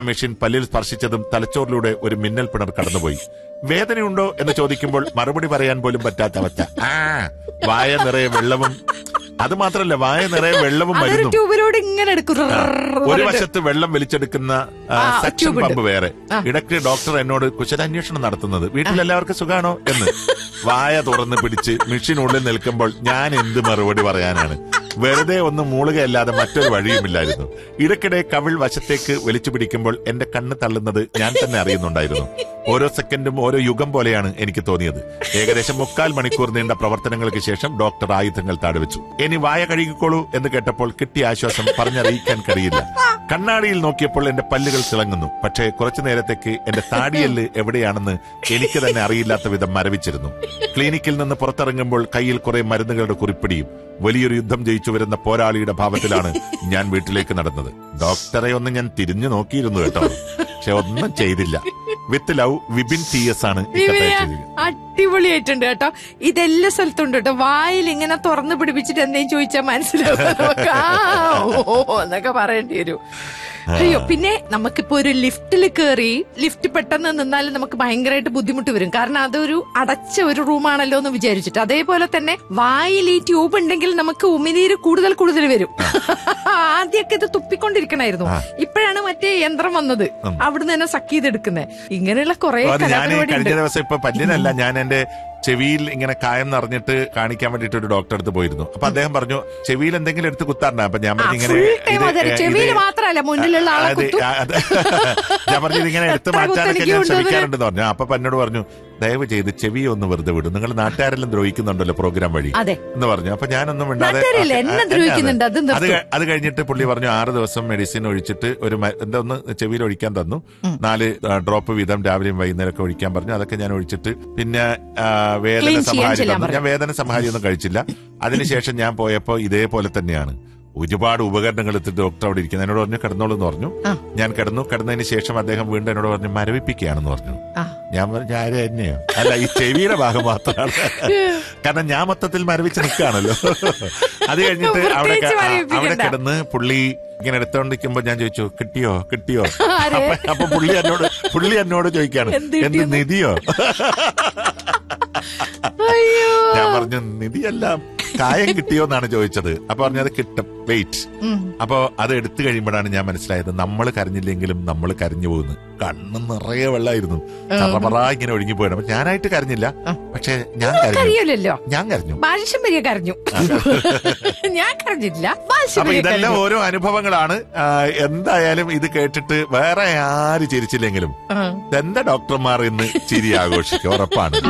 Machine പല്ലിൽ സ്പർശിച്ചതും തലച്ചോറിലൂടെ ഒരു മിന്നൽ പിണർ കടന്നുപോയി വേദനയുണ്ടോ എന്ന് ചോദിക്കുമ്പോൾ മറുപടി പറയാൻ പോലും പറ്റാത്ത അവസ്ഥ ആ വായ നിറയെ വെള്ളവും അത് മാത്രല്ല വായ നിറയെ വെള്ളവും അതൊരു മരുന്നും ട്യൂബിലൂടെ ഇങ്ങനെ എടുക്കും ഒരു വശത്ത് വെള്ളം വലിച്ചെടുക്കുന്ന ആ, ആ, സക്ഷൻ tube ഉണ്ട്. പമ്പ് വേറെ ഇടയ്ക്ക് ഡോക്ടർ എന്നോട് കുശലാന്വേഷണം നടത്തുന്നത് വീട്ടിലെല്ലാവർക്കും സുഖാണോ എന്ന് വായ തുറന്ന് പിടിച്ച് മെഷീനുള്ളിൽ നിൽക്കുമ്പോൾ ഞാൻ എന്ത് മറുപടി പറയാനാണ് വെറുതെ ഒന്ന് മൂളുകയല്ലാതെ മറ്റൊരു വഴിയുമില്ലായിരുന്നു ഇടയ്ക്കിടെ കവിൾ വശത്തേക്ക് വലിച്ചു പിടിക്കുമ്പോൾ എന്റെ കണ്ണ് തള്ളുന്നത് ഞാൻ തന്നെ അറിയുന്നുണ്ടായിരുന്നു ഓരോ സെക്കൻഡും ഓരോ യുഗം പോലെയാണ് എനിക്ക് തോന്നിയത് ഏകദേശം മുക്കാൽ മണിക്കൂർ നീണ്ട പ്രവർത്തനങ്ങൾക്ക് ശേഷം ഡോക്ടർ ആയുധങ്ങൾ താടുവെച്ചു ഇനി വായ കഴുകിക്കോളൂ എന്ന് കേട്ടപ്പോൾ കിട്ടിയ ആശ്വാസം പറഞ്ഞറിയിക്കാൻ കഴിയില്ല കണ്ണാടിയിൽ നോക്കിയപ്പോൾ എന്റെ പല്ലുകൾ തിളങ്ങുന്നു പക്ഷേ കുറച്ചു നേരത്തേക്ക് എന്റെ താടിയല്ല് എവിടെയാണെന്ന് എനിക്ക് തന്നെ അറിയില്ലാത്ത വിധം മരവിച്ചിരുന്നു ക്ലിനിക്കിൽ നിന്ന് പുറത്തിറങ്ങുമ്പോൾ കയ്യിൽ കുറെ മരുന്നുകളുടെ കുറിപ്പിടിയും വലിയൊരു യുദ്ധം ജയിച്ചു വരുന്ന പോരാളിയുടെ ഭാവത്തിലാണ് ഞാൻ വീട്ടിലേക്ക് നടന്നത് ഡോക്ടറെ ഒന്ന് ഞാൻ തിരിഞ്ഞു നോക്കിയിരുന്നു കേട്ടോ പക്ഷെ ഒന്നും ചെയ്തില്ല with love Vipin T S ആണ് ഈ കഥ അയച്ചിരിക്കുന്നത്. അടിപൊളിയായിട്ടുണ്ട് കേട്ടോ ഇതെല്ലാ സ്ഥലത്തുണ്ട് കേട്ടോ വായിൽ ഇങ്ങനെ തുറന്നു പിടിപ്പിച്ചിട്ട് എന്തെങ്കിലും ചോദിച്ചാൽ മനസ്സിലാവും നമുക്ക്. ആ, ഓ എന്നൊക്കെ പറയേണ്ടി വരും അയ്യോ പിന്നെ നമുക്കിപ്പോ ഒരു ലിഫ്റ്റിൽ കയറി ലിഫ്റ്റ് പെട്ടെന്ന് നിന്നാലും നമുക്ക് ഭയങ്കരമായിട്ട് ബുദ്ധിമുട്ട് വരും കാരണം അതൊരു അടച്ച ഒരു റൂമാണല്ലോ എന്ന് വിചാരിച്ചിട്ട് അതേപോലെ തന്നെ വായിൽ ഈ ട്യൂബ് ഉണ്ടെങ്കിൽ നമുക്ക് ഉമിനീര് കൂടുതൽ കൂടുതൽ വരും ആദ്യമൊക്കെ ഇത് തുപ്പിക്കൊണ്ടിരിക്കണായിരുന്നു ഇപ്പോഴാണ് മറ്റേ യന്ത്രം വന്നത് അവിടുന്ന് തന്നെ സക്ക് ചെയ്തെടുക്കുന്നത് ഇങ്ങനെയുള്ള കുറെ അത് ഞാൻ കലാപരിപാടി കഴിഞ്ഞ ഉണ്ട് ദിവസം ഇപ്പൊ പല്ലിനല്ല ഞാൻ എന്റെ ചെവിയിൽ ഇങ്ങനെ കായം നിറഞ്ഞിട്ട് കാണിക്കാൻ വേണ്ടിട്ട് ഒരു ഡോക്ടർ അടുത്ത് പോയിരുന്നു അപ്പൊ അദ്ദേഹം പറഞ്ഞു ചെവിയിൽ എന്തെങ്കിലും എടുത്ത് കുത്താറുണ്ട് അപ്പൊ ഞാൻ പറഞ്ഞു ഇങ്ങനെ full time ഇത്, അതെ. ഏ, ചെവിയിൽ ഇത് മാത്രമല്ല, മുന്നിലുള്ള ആളെ അത് കുത്തും. ആ, അത് ഞാൻ പറഞ്ഞു ഇതിങ്ങനെ എടുത്ത് എത്ര മാറ്റാനൊക്കെ കുത്തെനിക്ക് ഞാൻ കൊണ്ടുവന്ന് ശ്രമിക്കാറുണ്ടെന്ന് പറഞ്ഞു അപ്പൊ എന്നോട് പറഞ്ഞു ദയവ് ചെയ്ത് ചെവി ഒന്ന് വെറുതെ വിടും നിങ്ങൾ നാട്ടുകാരെല്ലാം ദ്രോഹിക്കുന്നുണ്ടല്ലോ പ്രോഗ്രാം വഴി അതെ. എന്ന് പറഞ്ഞു അപ്പൊ ഞാനൊന്നും മിണ്ടാതെ നാട്ടുകാരില്ല, ആ, എന്നെ ആ, ദ്രോഹിക്കുന്നുണ്ട്, അത് അത് നിർത്തും. കഴി- അത് കഴിഞ്ഞിട്ട് പുള്ളി പറഞ്ഞു ആറ് ദിവസം മെഡിസിൻ ഒഴിച്ചിട്ട് ഒരു മ- എന്താ ഒന്ന് ചെവിയിൽ ഒഴിക്കാൻ തന്നു നാല് ഡ്രോപ്പ് വീതം രാവിലെയും വൈകുന്നേരം ഒക്കെ ഒഴിക്കാൻ പറഞ്ഞു അതൊക്കെ ഞാൻ ഒഴിച്ചിട്ട് പിന്നെ ആ, വേദന Clean ചെയ്യാൻ സംഹാരി ചെല്ലാൻ തന്നു. ഞാൻ വേദന സംഹാരി ഒന്നും കഴിച്ചില്ല അതിനുശേഷം ഞാൻ പോയപ്പോ ഇതേപോലെ തന്നെയാണ് ഒരുപാട് ഉപകരണങ്ങൾ എടുത്തിട്ട് ഡോക്ടർ അവിടെ ഇരിക്കുന്നത് എന്നോട് പറഞ്ഞു കിടന്നോളൂ എന്ന് പറഞ്ഞു ആ. ഞാൻ കിടന്നു കിടന്നതിന് ശേഷം അദ്ദേഹം വീണ്ടും എന്നോട് പറഞ്ഞു മരവിപ്പിക്കുകയാണെന്ന് പറഞ്ഞു ആ. ഞാൻ പറഞ്ഞു ആര് തന്നെയോ അല്ല ഈ ചെവിയുടെ ഭാഗം മാത്രമാണ് കാരണം ഞാൻ മൊത്തത്തിൽ മരവിച്ച് നിൽക്കുകയാണല്ലോ അത് കഴിഞ്ഞിട്ട് അവിടെ പ്രത്യേകിച്ച് ക- ആ, അവിടെ മരവിപ്പിക്കണ്ട. കിടന്ന് പുള്ളി ഇങ്ങനെ എടുത്തോണ്ടിരിക്കുമ്പോ ഞാൻ ചോദിച്ചു കിട്ടിയോ കിട്ടിയോ ആരെ? അപ്പൊ അപ്പൊ പുള്ളി എന്നോട് പുള്ളി എന്നോട് ചോദിക്കാണ് എന്ത് എന്ത് കിട്ടിയെന്ന്? നിധിയോ അയ്യോ ഞാൻ പറഞ്ഞു നിധിയെല്ലാം കായം കിട്ടിയോ എന്നാണ് ചോദിച്ചത് അപ്പൊ പറഞ്ഞത് കിട്ടും വെയിറ്റ് അപ്പൊ അത് എടുത്തു കഴിയുമ്പോഴാണ് ഞാൻ മനസ്സിലായത് നമ്മൾ കരഞ്ഞില്ലെങ്കിലും നമ്മൾ കരഞ്ഞു പോകുന്നു കണ്ണ് നിറയെ വെള്ളമായിരുന്നു ചറപറ ഇങ്ങനെ ഒഴുകി പോയത് അപ്പൊ ഞാനായിട്ട് കരഞ്ഞില്ല പക്ഷെ ഞാൻ കരഞ്ഞു കരയൂലല്ലോ ഞാൻ കരഞ്ഞു ബാലിശം വരിക കരഞ്ഞു ഞാൻ കരഞ്ഞില്ല ബാലിശം അപ്പൊ വരിക ഇതെല്ലാം കരഞ്ഞു ഓരോ അനുഭവങ്ങളാണ് ആ, എന്തായാലും ഇത് കേട്ടിട്ട് വേറെ ആര് ചിരിച്ചില്ലെങ്കിലും ആ. എന്താ ഡോക്ടർമാർ ഇന്ന് ചിരി ആഘോഷിക്കും ഉറപ്പാണ്